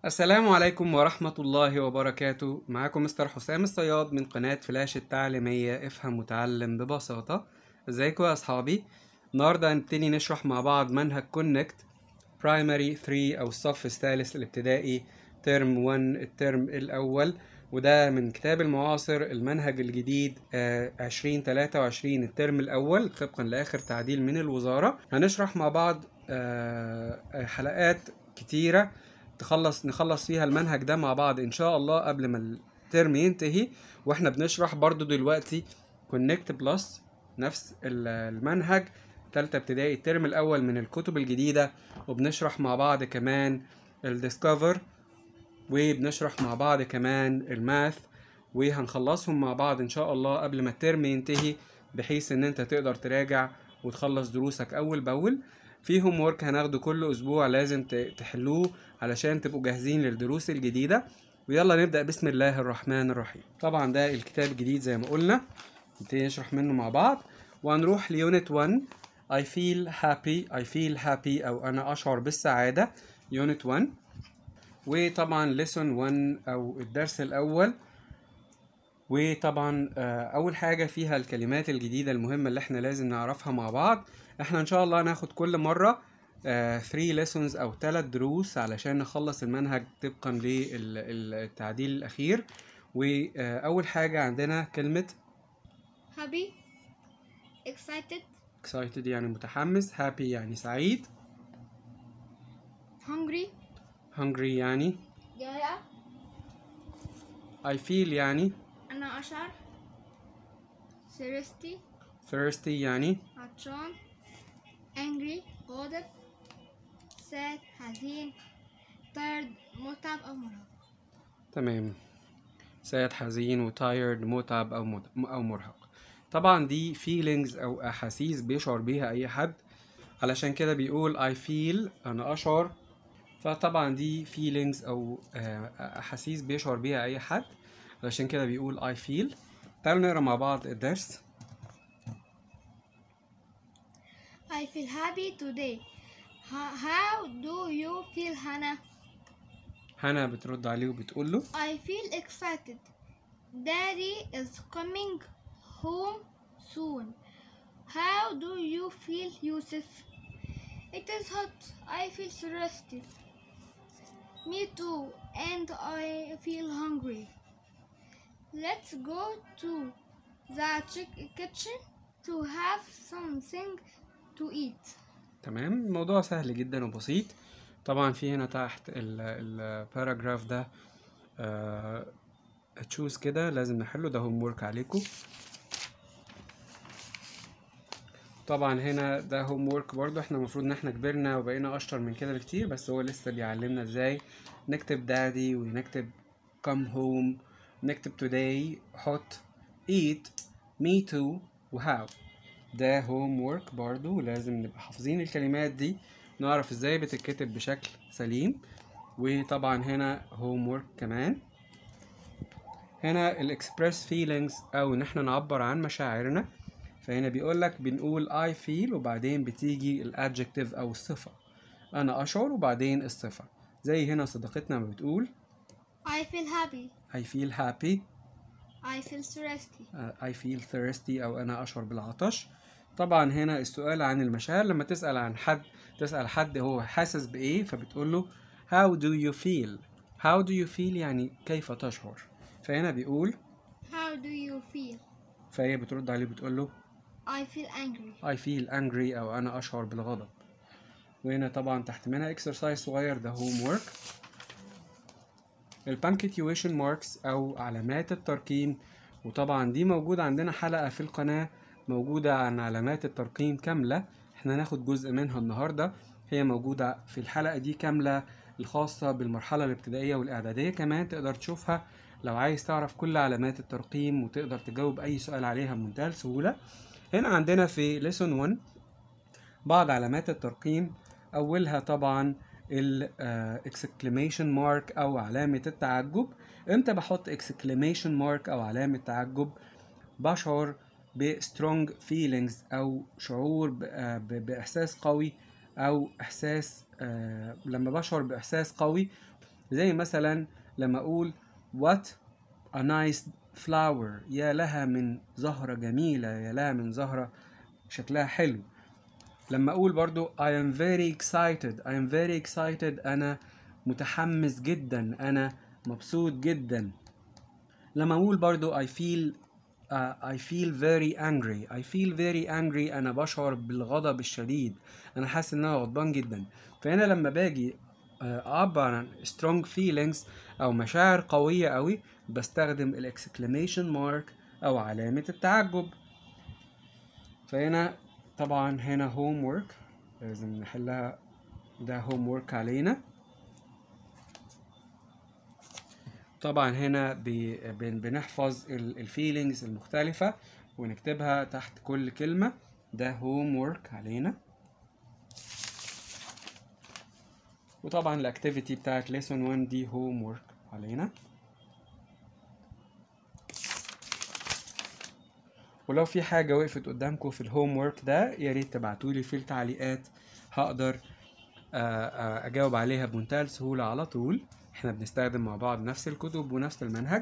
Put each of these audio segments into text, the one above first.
السلام عليكم ورحمة الله وبركاته معاكم مستر حسام الصياد من قناة فلاش التعليمية افهم وتعلم ببساطة ازيكم يا اصحابي النهاردة هنبتدي نشرح مع بعض منهج كونكت برايمري 3 او الصف الثالث الابتدائي ترم 1 الترم الاول وده من كتاب المعاصر المنهج الجديد آه، 2023 الترم الاول طبقا لاخر تعديل من الوزارة هنشرح مع بعض آه، آه، حلقات كتيرة تخلص نخلص فيها المنهج ده مع بعض ان شاء الله قبل ما الترم ينتهي واحنا بنشرح برضو دلوقتي كونكت بلس نفس ال- المنهج تالتة ابتدائي الترم الاول من الكتب الجديدة وبنشرح مع بعض كمان الديسكفر وبنشرح مع بعض كمان الماث وهنخلصهم مع بعض ان شاء الله قبل ما الترم ينتهي بحيث ان انت تقدر تراجع وتخلص دروسك اول باول في هوم ورك هناخده كل اسبوع لازم ت- تحلوه علشان تبقوا جاهزين للدروس الجديدة ويلا نبدأ بسم الله الرحمن الرحيم طبعا ده الكتاب الجديد زي ما قلنا نبتدي نشرح منه مع بعض وهنروح ليونت 1 I feel happy I feel happy أو أنا أشعر بالسعادة يونت 1 وطبعا lesson 1 أو الدرس الأول وطبعا آه، أول حاجة فيها الكلمات الجديدة المهمة اللي احنا لازم نعرفها مع بعض احنا إن شاء الله هناخد كل مرة 3 lessons أو 3 دروس علشان نخلص المنهج طبقا للتعديل الأخير وأول حاجة عندنا كلمة happy excited excited يعني متحمس happy يعني سعيد hungry hungry يعني جائع I feel يعني أنا أشعر thirsty thirsty يعني عطشان angry غاضب sad حزين tired متعب أو مرهق تمام sad حزين و tired متعب أو مد... أو مرهق طبعا دي feelings أو أحاسيس بيشعر بيها أي حد علشان كده بيقول I feel أنا أشعر فطبعا دي feelings أو آه، أحاسيس بيشعر بيها أي حد علشان كده بيقول I feel تعالوا نقرا مع بعض الدرس I feel happy today Ho- How do you feel Hannah? هنا بترد عليه وبتقول له I feel excited Daddy is coming home soon How do you feel Yusuf? It is hot I feel thirsty Me too and I feel hungry Let's go to the chick- kitchen to have something to eat تمام الموضوع سهل جدا وبسيط طبعا في هنا تحت الباراجراف ده تشوز كده لازم نحله ده هوم ورك عليكم طبعا هنا ده هوم ورك برضو احنا المفروض ان احنا كبرنا وبقينا اشطر من كده بكتير بس هو لسه بيعلمنا ازاي نكتب دادي ونكتب come home نكتب today hot eat me too وهاو ده هوم ورك برضو لازم نبقى حافظين الكلمات دي نعرف ازاي بتتكتب بشكل سليم وطبعا هنا هوم ورك كمان هنا الاكسبرس فيلينجز او ان احنا نعبر عن مشاعرنا فهنا بيقول لك بنقول I feel وبعدين بتيجي الادجكتيف او الصفة انا اشعر وبعدين الصفة زي هنا صديقتنا ما بتقول I feel happy I feel happy I feel thirsty I feel thirsty أو أنا أشعر بالعطش طبعا هنا السؤال عن المشاعر لما تسأل عن حد تسأل حد هو حاسس بإيه فبتقول له how do you feel how do you feel يعني كيف تشعر فهنا بيقول How do you feel? فهي بترد عليه بتقول له I feel angry I feel angry أو أنا أشعر بالغضب وهنا طبعا تحت منها exercise صغير ده homework البانكتيويشن ماركس أو علامات الترقيم وطبعا دي موجودة عندنا حلقة في القناة موجودة عن علامات الترقيم كاملة احنا هناخد جزء منها النهاردة هي موجودة في الحلقة دي كاملة الخاصة بالمرحلة الابتدائية والإعدادية كمان تقدر تشوفها لو عايز تعرف كل علامات الترقيم وتقدر تجاوب أي سؤال عليها بمنتهى السهولة هنا عندنا في lesson 1 بعض علامات الترقيم أولها طبعا ال آه، exclamation mark أو علامة التعجب امتى بحط exclamation mark أو علامة تعجب بشعر ب strong feelings أو شعور ب- آه، ب- بإحساس قوي أو إحساس آه، لما بشعر بإحساس قوي زي مثلا لما اقول what a nice flower يا لها من زهرة جميلة يا لها من زهرة شكلها حلو لما اقول برضو I am very excited I am very excited انا متحمس جدا انا مبسوط جدا لما اقول برضو I feel uh, I feel very angry I feel very angry انا بشعر بالغضب الشديد انا حاسس ان انا غضبان جدا فهنا لما باجي آه، اعبر عن strong feelings او مشاعر قوية قوي بستخدم الاكسكليميشن مارك او علامة التعجب فهنا طبعا هنا homework لازم نحلها ده homework علينا طبعا هنا بي- بن- بنحفظ الفيلينجز المختلفة ونكتبها تحت كل كلمة ده هوم ورك علينا وطبعا الاكتيفيتي بتاعت lesson 1 دي هوم ورك علينا ولو في حاجة وقفت قدامكم في الهوم ورك ده يا ريت تبعتولي في التعليقات هقدر آه، آه، اجاوب عليها بمنتهى السهولة على طول احنا بنستخدم مع بعض نفس الكتب ونفس المنهج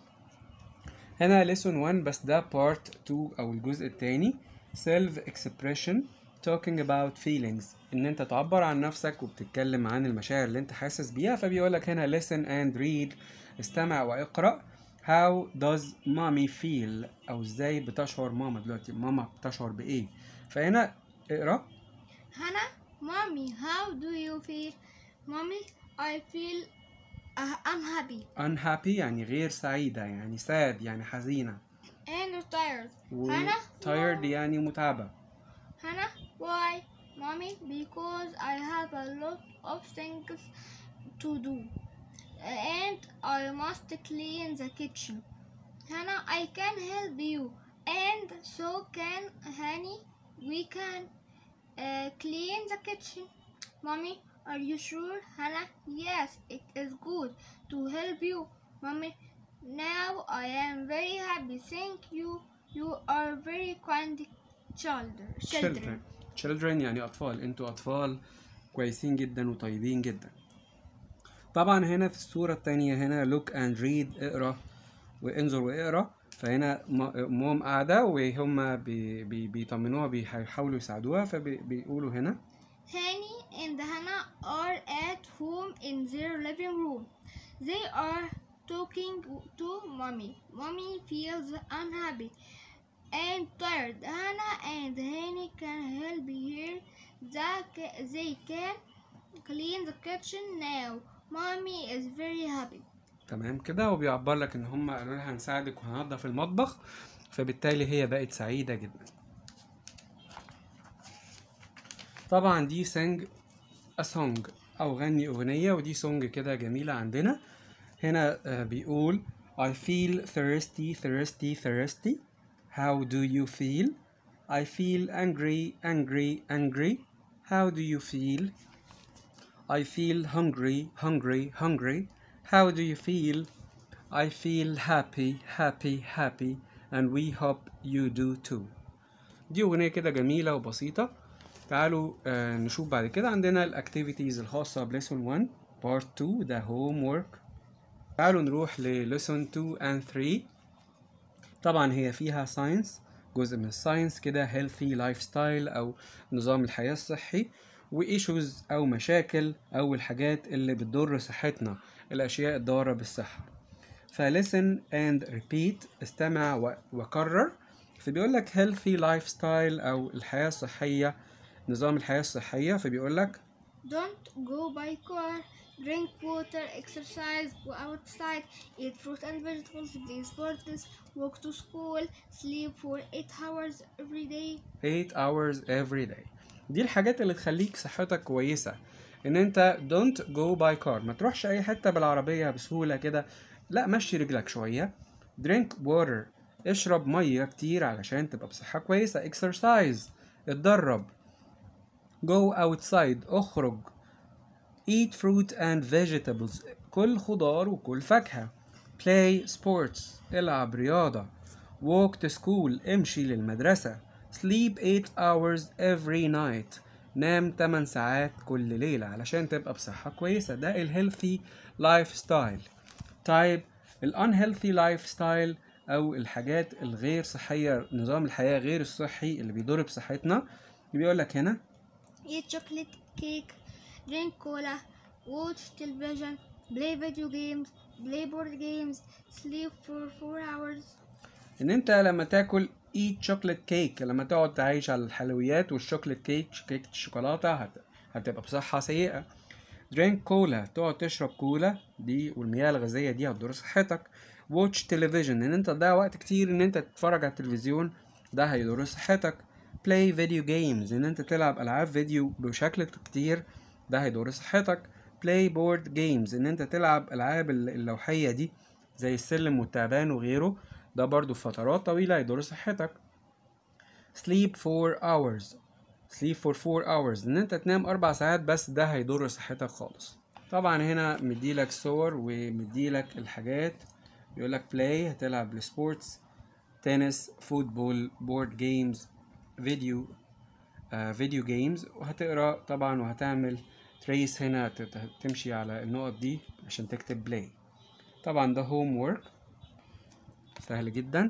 هنا lesson 1 بس ده part 2 او الجزء الثاني self expression talking about feelings ان انت تعبر عن نفسك وبتتكلم عن المشاعر اللي انت حاسس بيها فبيقول لك هنا listen and read استمع واقرأ how does mommy feel او ازاي بتشعر ماما دلوقتي ماما بتشعر بايه فهنا اقرأ Hannah, mommy, how do you feel? Mommy, I feel uh, unhappy unhappy يعني غير سعيدة يعني sad يعني حزينة and tired. و Hannah, tired يعني متعبة Hannah, why? Mommy, because I have a lot of things to do. And I must clean the kitchen. Hannah, I can help you. And so can Honey. We can uh, clean the kitchen. Mommy, are you sure? Hannah, yes, it is good to help you. Mommy, now I am very happy. Thank you. You are very kind children. children children يعني أطفال انتوا أطفال كويسين جدا وطيبين جدا طبعا هنا في الصورة التانية هنا look and read اقرا وانظر واقرا فهنا م- موم قاعدة وهم بي بي بيطمنوها بيحاولوا يساعدوها فبيقولوا هنا Honey and Hannah are at home in their living room. They are talking to mommy. Mommy feels unhappy and tired. Hannah and Honey can help here. That they can clean the kitchen now. Mommy is very happy. تمام كده وبيعبر لك ان هم قالوا لها هنساعدك وهننضف المطبخ فبالتالي هي بقت سعيدة جدا طبعا دي سنج a song او غني اغنية ودي سونج كده جميلة عندنا هنا آه، بيقول I feel thirsty thirsty thirsty How do you feel I feel angry angry angry How do you feel I feel hungry, hungry, hungry. How do you feel? I feel happy, happy, happy. And we hope you do too. دي أغنية كده جميلة وبسيطة. تعالوا آه نشوف بعد كده عندنا الأكتيفيتيز الخاصة بليسون 1 بارت 2 ده هوم ورك. تعالوا نروح لليسون 2 and 3. طبعا هي فيها ساينس جزء من الساينس كده هيلثي لايف ستايل او نظام الحياة الصحي وايشوز او مشاكل او الحاجات اللي بتضر صحتنا الاشياء الضارة بالصحة فلسن and repeat استمع و- وكرر فبيقول لك healthy lifestyle او الحياة الصحية نظام الحياة الصحية فبيقول لك Don't go by car. Drink water, exercise, go outside, eat fruit and vegetables, play sports, walk to school, sleep for 8 hours every day. 8 hours every day دي الحاجات اللي تخليك صحتك كويسة ان انت don't go by car ما تروحش اي حتة بالعربية بسهولة كده لا مشي رجلك شوية drink water اشرب مية كتير علشان تبقى بصحة كويسة exercise اتدرب go outside اخرج eat fruit and vegetables كل خضار وكل فاكهة play sports العب رياضة walk to school امشي للمدرسة sleep 8 hours every night نام 8 ساعات كل ليلة علشان تبقى بصحة كويسة ده الهيلثي لايف ستايل طيب ال unhealthy لايف ستايل او الحاجات الغير صحيه نظام الحياه غير الصحي اللي بيضر بصحتنا بيقول لك هنا eat chocolate cake, drink cola, watch television, play video games, play board games, sleep for four hours. ان انت لما تاكل eat chocolate cake لما تقعد تعيش على الحلويات والشوكليت كيك كيكة الشوكولاتة هت... هتبقى بصحة سيئة drink كولا تقعد تشرب كولا دي والمياه الغازية دي هتضر صحتك watch television ان انت تضيع وقت كتير ان انت تتفرج على التلفزيون ده هيضر صحتك play video games ان انت تلعب العاب فيديو بشكل كتير ده هيضر صحتك play board games ان انت تلعب العاب الل- اللوحية دي زي السلم والتعبان وغيره ده برضو في فترات طويلة هيضر صحتك sleep for hours sleep for four hours ان انت تنام اربع ساعات بس ده هيضر صحتك خالص طبعا هنا مديلك صور ومديلك الحاجات يقولك play هتلعب السبورتس تنس فوتبول بورد جيمز فيديو آه فيديو جيمز وهتقرا طبعا وهتعمل تريس هنا ت- ت- تمشي على النقط دي عشان تكتب بلاي طبعا ده هوم وورك سهل جدا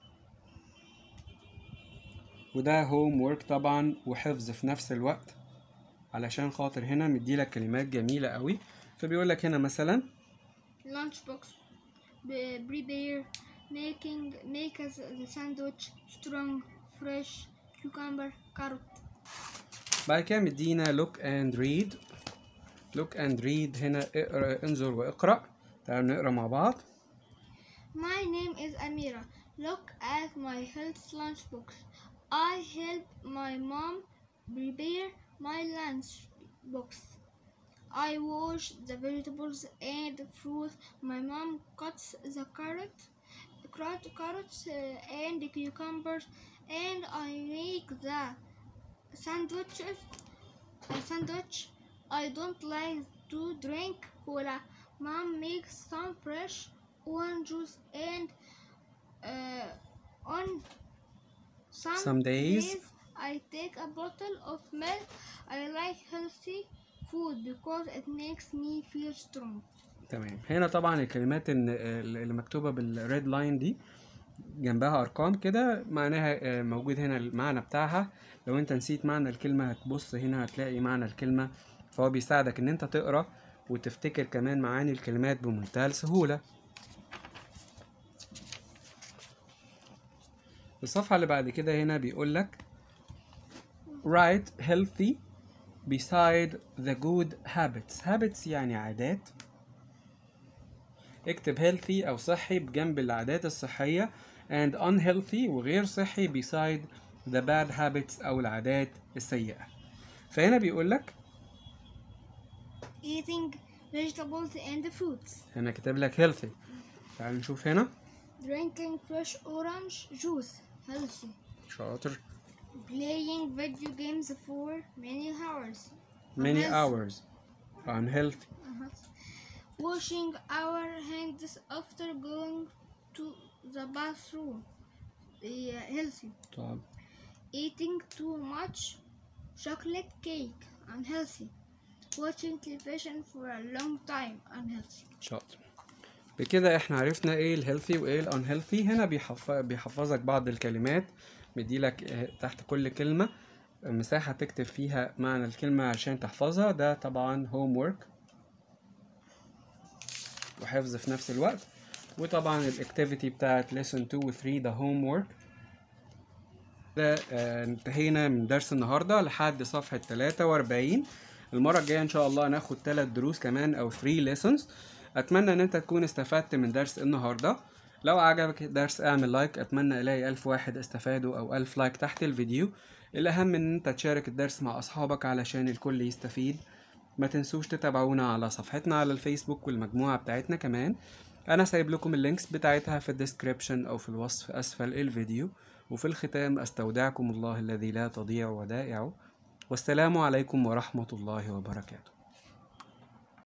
وده هوم وورك طبعا وحفظ في نفس الوقت علشان خاطر هنا مديلك كلمات جميلة قوي فبيقول لك هنا مثلا Lunchbox, Pre- prepare, making, make a s- the sandwich strong, fresh, cucumber, carrot. بعد كده مدينا look and read look and read هنا اقرا انظر واقرا تعالوا نقرا مع بعض My name is Amira. Look at my health lunchbox. I help my mom prepare my lunchbox. I wash the vegetables and fruit. My mom cuts the carrot, carrot carrots uh, and cucumbers, and I make the sandwiches. A sandwich. I don't like to drink cola. Mom makes some fresh orange juice and uh, on some, Some days. I take a bottle of milk. I like healthy food because it makes me feel strong. تمام هنا طبعا الكلمات إن- اللي مكتوبة بالريد لاين دي جنبها ارقام كده معناها آه، موجود هنا المعنى بتاعها لو انت نسيت معنى الكلمة هتبص هنا هتلاقي معنى الكلمة فهو بيساعدك ان انت تقرا وتفتكر كمان معاني الكلمات بمنتهى السهولة الصفحة اللي بعد كده هنا بيقول لك write healthy beside the good habits habits يعني عادات اكتب healthy أو صحي بجنب العادات الصحية and unhealthy وغير صحي beside the bad habits أو العادات السيئة فهنا بيقول لك Eating vegetables and fruits. هنا كتب لك healthy تعال نشوف هنا Drinking fresh orange juice. Healthy. شاطر Playing video games for many hours. many Unhealthy. hours unhealthy Uh-huh. Washing our hands after going to the bathroom. Yeah, healthy. طب Eating too much chocolate cake. Unhealthy. Watching television for a long time. Unhealthy. شاطر بكده احنا عرفنا ايه الهيلثي وايه الانهيلثي هنا بيحف... بيحفظك بعض الكلمات مديلك اه، تحت كل كلمة مساحة تكتب فيها معنى الكلمة عشان تحفظها ده طبعا هوم وورك وحفظ في نفس الوقت وطبعا الاكتيفيتي بتاعت lesson 2 و 3 ده هوم وورك ده آه، انتهينا من درس النهارده لحد صفحة 43 المرة الجاية ان شاء الله هناخد 3 دروس كمان او 3 lessons اتمنى ان انت تكون استفدت من درس النهارده لو عجبك الدرس اعمل لايك اتمنى الاقي الف واحد استفادوا او الف لايك تحت الفيديو الاهم ان انت تشارك الدرس مع اصحابك علشان الكل يستفيد ما تنسوش تتابعونا على صفحتنا على الفيسبوك والمجموعة بتاعتنا كمان انا سايب لكم اللينكس بتاعتها في الديسكريبشن او في الوصف اسفل الفيديو وفي الختام استودعكم الله الذي لا تضيع ودائعه والسلام عليكم ورحمة الله وبركاته